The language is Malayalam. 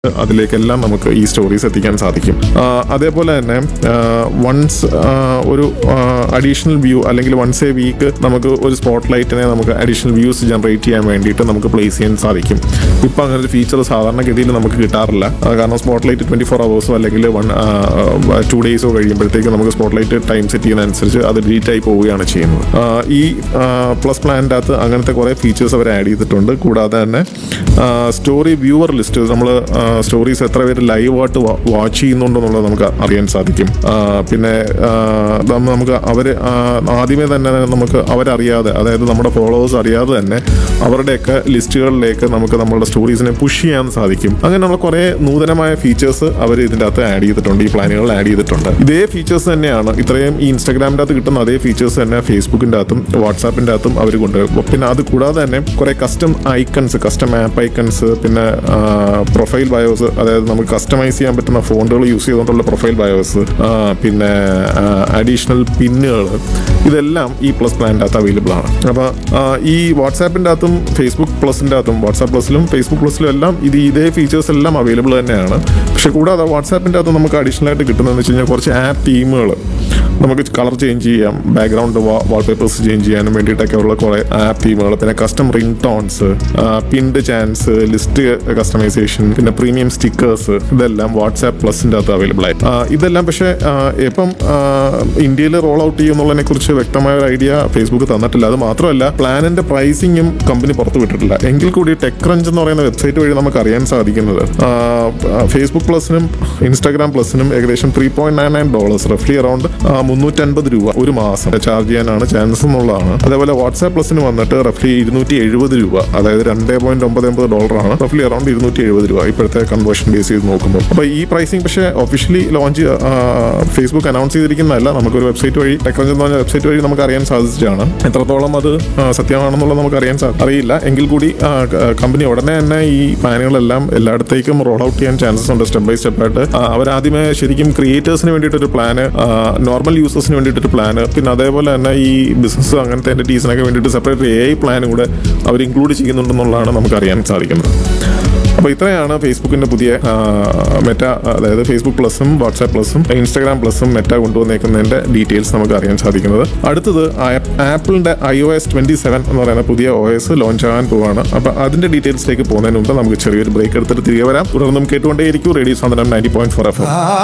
അതിലേക്കെല്ലാം നമുക്ക് ഈ സ്റ്റോറീസ് എത്തിക്കാൻ സാധിക്കും ആ, അതേപോലെ തന്നെ വൺസ് ഒരു അഡീഷണൽ വ്യൂ അല്ലെങ്കിൽ വൺസ് എ വീക്ക് നമുക്ക് ഒരു സ്പോട്ട് ലൈറ്റിനെ നമുക്ക് അഡീഷണൽ വ്യൂസ് ജനറേറ്റ് ചെയ്യാൻ വേണ്ടിയിട്ട് നമുക്ക് പ്ലേസ് ചെയ്യാൻ സാധിക്കും ഇപ്പം അങ്ങനെ ഒരു ഫീച്ചർ സാധാരണഗതിയിൽ നമുക്ക് കിട്ടാറില്ല ആ, കാരണം സ്പോട്ട് ലൈറ്റ് ട്വൻറ്റി ഫോർ അവേഴ്സോ അല്ലെങ്കിൽ വൺ ടു ഡേയ്സോ കഴിയുമ്പോഴത്തേക്ക് നമുക്ക് സ്പോട്ട് ലൈറ്റ് ടൈം സെറ്റ് ചെയ്യുന്നതനുസരിച്ച് അത് ഡിലീറ്റ് ആയി പോവുകയാണ് ചെയ്യുന്നത് ആ, ഈ പ്ലസ് പ്ലാനിൻ്റെ അകത്ത് അങ്ങനത്തെ കുറേ ഫീച്ചേഴ്സ് അവർ ആഡ് ചെയ്തിട്ടുണ്ട് കൂടാതെ തന്നെ സ്റ്റോറി വ്യൂവർ ലിസ്റ്റ് നമ്മൾ സ്റ്റോറീസ് എത്ര പേര് ലൈവായിട്ട് വാച്ച് ചെയ്യുന്നുണ്ടെന്നുള്ളത് നമുക്ക് അറിയാൻ സാധിക്കും ആ, പിന്നെ ആ, നമ്മ- നമുക്ക് അവർ ആദ്യമേ തന്നെ നമുക്ക് അവരറിയാതെ അതായത് നമ്മുടെ ഫോളോവേഴ്സ് അറിയാതെ തന്നെ അവരുടെയൊക്കെ ലിസ്റ്റുകളിലേക്ക് നമുക്ക് നമ്മളുടെ സ്റ്റോറീസിനെ പുഷ് ചെയ്യാൻ സാധിക്കും അങ്ങനെയുള്ള കുറേ നൂതനമായ ഫീച്ചേഴ്സ് അവർ ഇതിൻ്റെ അകത്ത് ആഡ് ചെയ്തിട്ടുണ്ട് ഈ പ്ലാനുകളിൽ ആഡ് ചെയ്തിട്ടുണ്ട് ഇതേ ഫീച്ചേഴ്സ് തന്നെയാണ് ഇത്രയും ഈ ഇൻസ്റ്റാഗ്രാമിൻ്റെ അകത്ത് കിട്ടുന്ന അതേ ഫീച്ചേഴ്സ് തന്നെ ഫേസ്ബുക്കിൻ്റെ അകത്തും വാട്സാപ്പിൻ്റെ അകത്തും അവർ കൊണ്ടുവരും പിന്നെ അത് കൂടാതെ തന്നെ കുറേ custom icons custom app icons പിന്നെ പ്രൊഫൈൽ ബയോസ് അതായത് നമുക്ക് കസ്റ്റമൈസ് ചെയ്യാൻ പറ്റുന്ന ഫോണ്ടുകൾ യൂസ് ചെയ്തുകൊണ്ടുള്ള പ്രൊഫൈൽ ബയോസ് പിന്നെ അഡീഷണൽ പിന്നുകൾ ഇതെല്ലാം ഈ പ്ലസ് പ്ലാനിൻ്റെ അകത്ത് അവൈലബിൾ ആണ് അപ്പോൾ ഈ വാട്സാപ്പിൻ്റെ അകത്തും ഫേസ്ബുക്ക് പ്ലസിൻ്റെ അകത്തും വാട്സാപ്പ് പ്ലസിലും ഫേസ്ബുക്ക് പ്ലസിലും എല്ലാം ഇത് ഇതേ ഫീച്ചേഴ്സ് എല്ലാം അവൈലബിൾ തന്നെയാണ് പക്ഷെ കൂടാതെ വാട്സാപ്പിൻ്റെ അകത്ത് നമുക്ക് അഡീഷണൽ ആയിട്ട് കിട്ടുന്നതെന്ന് വെച്ച് കഴിഞ്ഞാൽ കുറച്ച് ആപ്പ് ടീമുകൾ നമുക്ക് കളർ ചേഞ്ച് ചെയ്യാം ബാക്ക്ഗ്രൗണ്ട് വാൾപേപ്പേഴ്സ് ചേഞ്ച് ചെയ്യാനും വേണ്ടിയിട്ടൊക്കെ ഉള്ള കുറേ ആപ്പ് തീമുകൾ പിന്നെ custom ringtones pinned chats list customisation പിന്നെ പ്രീമിയം സ്റ്റിക്കേഴ്സ് ഇതെല്ലാം വാട്സാപ്പ് പ്ലസിൻ്റെ അകത്ത് അവൈലബിൾ ആയി ആ, ഇതെല്ലാം പക്ഷേ ആ, ഇപ്പം ഇന്ത്യയിൽ റോൾ ഔട്ട് ചെയ്യുന്നുള്ളതിനെ കുറിച്ച് വ്യക്തമായ ഒരു ഐഡിയ ഫേസ്ബുക്ക് തന്നിട്ടില്ല അത് മാത്രമല്ല പ്ലാനിന്റെ പ്രൈസിങ്ങും കമ്പനി പുറത്തു വിട്ടിട്ടില്ല എങ്കിൽ കൂടി ടെക് ക്രഞ്ച് എന്ന് പറയുന്ന വെബ്സൈറ്റ് വഴി നമുക്ക് അറിയാൻ സാധിക്കുന്നത് ആ, ഫേസ്ബുക്ക് പ്ലസിനും ഇൻസ്റ്റാഗ്രാം പ്ലസിനും ഏകദേശം three point nine nine dollars റഫ്ലി അറൌണ്ട് മുന്നൂറ്റൻപത് രൂപ ഒരു മാസം ചാർജ് ചെയ്യാനാണ് ചാൻസസ് എന്നുള്ളതാണ് അതേപോലെ വാട്സാപ്പ് പ്ലസിന് വന്നിട്ട് റഫ്ലി ഇരുന്നൂറ്റി എഴുപത് രൂപ അതായത് രണ്ട് പോയിന്റ് ഒമ്പത് ഒമ്പത് ഡോളറാണ് റഫ്ലി അറൌണ്ട് ഇരുന്നൂറ്റി എഴുപത് രൂപ ഇപ്പോഴത്തെ കൺവേർഷൻ ബേസ് ചെയ്ത് നോക്കുമ്പോൾ അപ്പോൾ ഈ പ്രൈസിങ് പക്ഷേ ഒഫീഷ്യലി ലോഞ്ച് ഫേസ്ബുക്ക് അനൗൺസ് ചെയ്തിരിക്കുന്നതല്ല നമുക്കൊരു വെബ്സൈറ്റ് വഴി ടെക്നോളജി എന്ന് പറഞ്ഞ വെബ്സൈറ്റ് വഴി നമുക്ക് അറിയാൻ സാധിച്ചതാണ് എത്രത്തോളം അത് ആ, സത്യമാണെന്നുള്ളത് നമുക്ക് അറിയാൻ സാ- അറിയില്ല എങ്കിൽ കൂടി കമ്പനി ഉടനെ തന്നെ ഈ പ്ലാനുകളെല്ലാം എല്ലായിടത്തേക്കും റോൾ ഔട്ട് ചെയ്യാൻ ചാൻസസ് ഉണ്ട് സ്റ്റെപ്പ് ബൈ സ്റ്റെപ്പ് ആയിട്ട് ആ, അവരാദ്യമേ ശരിക്കും ക്രിയേറ്റേഴ്സിന് വേണ്ടിയിട്ടൊരു പ്ലാന് നോർമൽ യൂസേഴ്സിന് വേണ്ടിയിട്ടൊരു പ്ലാന് പിന്നെ അതേപോലെ തന്നെ ഈ ബിസിനസ് അങ്ങനത്തെ എൻറ്റിറ്റീസിനൊക്കെ വേണ്ടിയിട്ട് സെപ്പറേറ്റ് എ ഐ പ്ലാനും കൂടെ അവർ ഇൻക്ലൂഡ് ചെയ്യുന്നുണ്ടെന്നുള്ളതാണ് നമുക്ക് അറിയാൻ സാധിക്കുന്നത് അപ്പോൾ ഇത്രയാണ് ഫേസ്ബുക്കിന്റെ പുതിയ ആ, മെറ്റ അതായത് ഫേസ്ബുക്ക് പ്ലസും വാട്സാപ്പ് പ്ലസും ഇൻസ്റ്റാഗ്രാം പ്ലസും മെറ്റ കൊണ്ടുവന്നേക്കുന്നതിന്റെ ഡീറ്റെയിൽസ് നമുക്ക് അറിയാൻ സാധിക്കുന്നത് അടുത്തത് ആപ്പിളിന്റെ I O S twenty seven എന്ന് പറയുന്ന പുതിയ ഒ എസ് ലോഞ്ച് ആകാൻ പോവാണ് അപ്പോൾ അതിന്റെ ഡീറ്റെയിൽസിലേക്ക് പോകുന്നതിന് മുമ്പ് നമുക്ക് ചെറിയൊരു ബ്രേക്ക് എടുത്തിട്ട് തിരികെ വരാം തുടർന്നും കേട്ടുകൊണ്ടേയിരിക്കും റേഡിയോ സാധനം നയൻറ്റി പോയിന്റ് ഫോർ എഫ്